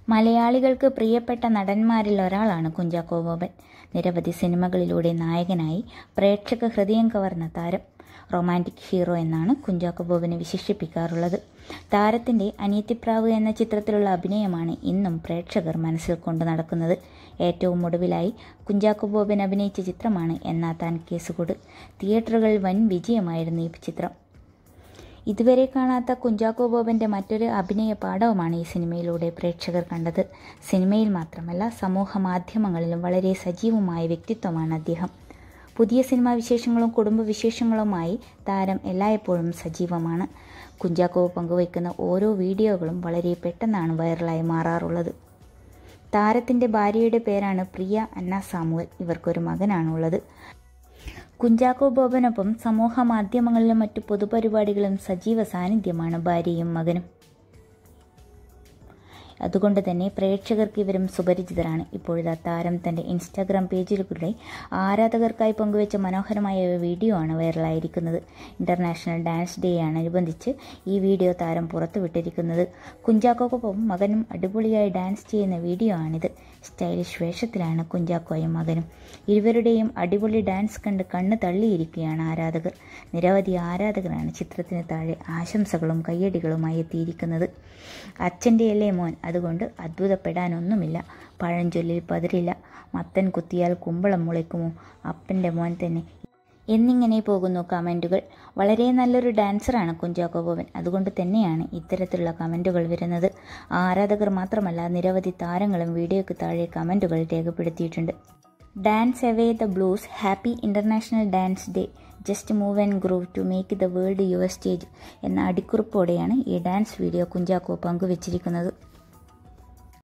മലയാളികൾക്ക് പ്രിയപ്പെട്ട നടന്മാരിൽ ഒരാളാണ് കുഞ്ചാക്കോ ബോബൻ നിരവധി സിനിമകളിലൂടെ നായകനായി പ്രേക്ഷക ഹൃദയം കവർന്ന താരം റൊമാൻറ്റിക് ഹീറോ എന്നാണ് കുഞ്ചാക്കോ ബോബനെ വിശേഷിപ്പിക്കാറുള്ളത് താരത്തിൻ്റെ അനിയത്തിപ്രാവ് എന്ന ചിത്രത്തിലുള്ള അഭിനയമാണ് ഇന്നും പ്രേക്ഷകർ മനസ്സിൽ കൊണ്ടു നടക്കുന്നത് ഏറ്റവും ഒടുവിലായി കുഞ്ചാക്കോ ബോബൻ അഭിനയിച്ച ചിത്രമാണ് എന്നാ താൻ കേസുകൊട് തിയേറ്ററുകളിൽ വൻ വിജയമായിരുന്നു ഈ ചിത്രം ഇതുവരെ കാണാത്ത കുഞ്ചാക്കോ ബോബൻ്റെ മറ്റൊരു അഭിനയ പാഠവുമാണ് ഈ സിനിമയിലൂടെ പ്രേക്ഷകർ കണ്ടത് സിനിമയിൽ മാത്രമല്ല സമൂഹ മാധ്യമങ്ങളിലും വളരെ സജീവമായ വ്യക്തിത്വമാണ് അദ്ദേഹം പുതിയ സിനിമാ വിശേഷങ്ങളും കുടുംബവിശേഷങ്ങളുമായി താരം എല്ലായ്പ്പോഴും സജീവമാണ് കുഞ്ചാക്കോ പങ്കുവയ്ക്കുന്ന ഓരോ വീഡിയോകളും വളരെ പെട്ടെന്നാണ് വൈറലായി മാറാറുള്ളത് താരത്തിൻ്റെ ഭാര്യയുടെ പേരാണ് പ്രിയ അന്ന സാമുവൽ ഇവർക്കൊരു മകനാണുള്ളത് കുഞ്ചാക്കോ ബോബനൊപ്പം സമൂഹ മാധ്യമങ്ങളിലും മറ്റു പൊതുപരിപാടികളും സജീവ സാന്നിധ്യമാണ് ഭാര്യയും മകനും അതുകൊണ്ട് തന്നെ പ്രേക്ഷകർക്ക് ഇവരും സുപരിചിതരാണ് ഇപ്പോഴത്തെ താരം തൻ്റെ ഇൻസ്റ്റാഗ്രാം പേജിലൂടെ ആരാധകർക്കായി പങ്കുവച്ച മനോഹരമായ ഒരു വീഡിയോ ആണ് വൈറലായിരിക്കുന്നത് ഇൻ്റർനാഷണൽ ഡാൻസ് ഡേ അനുബന്ധിച്ച് ഈ വീഡിയോ താരം പുറത്തുവിട്ടിരിക്കുന്നത് കുഞ്ചാക്കോക്കൊപ്പം മകനും അടിപൊളിയായി ഡാൻസ് ചെയ്യുന്ന വീഡിയോ ആണിത് സ്റ്റൈലിഷ് വേഷത്തിലാണ് കുഞ്ചാക്കോയും മകനും ഇരുവരുടെയും അടിപൊളി ഡാൻസ് കണ്ട് കണ്ണ് തള്ളിയിരിക്കുകയാണ് ആരാധകർ നിരവധി ആരാധകരാണ് ചിത്രത്തിന് താഴെ ആശംസകളും കയ്യടികളുമായി എത്തിയിരിക്കുന്നത് അച്ഛൻ്റെ അല്ലേ മോൻ അതുകൊണ്ട് അത്ഭുതപ്പെടാനൊന്നുമില്ല പഴഞ്ചൊല്ലിൽ പതിരില്ല മത്തൻ കുത്തിയാൽ കുമ്പളം മുളയ്ക്കുമോ അപ്പൻ്റെ മോൻ തന്നെ എന്നിങ്ങനെ പോകുന്നു കമൻറ്റുകൾ വളരെ നല്ലൊരു ഡാൻസറാണ് കുഞ്ചാക്കോ ബോബൻ അതുകൊണ്ട് തന്നെയാണ് ഇത്തരത്തിലുള്ള കമൻറ്റുകൾ വരുന്നത് ആരാധകർ മാത്രമല്ല നിരവധി താരങ്ങളും വീഡിയോയ്ക്ക് താഴെ കമൻറ്റുകൾ രേഖപ്പെടുത്തിയിട്ടുണ്ട് dance away the blues happy international dance day just move and groove to make the world your stage എന്ന അടിക്കുറിപ്പോടെയാണ് ഈ ഡാൻസ് വീഡിയോ കുഞ്ചാക്കോ പങ്കുവച്ചിരിക്കുന്നത്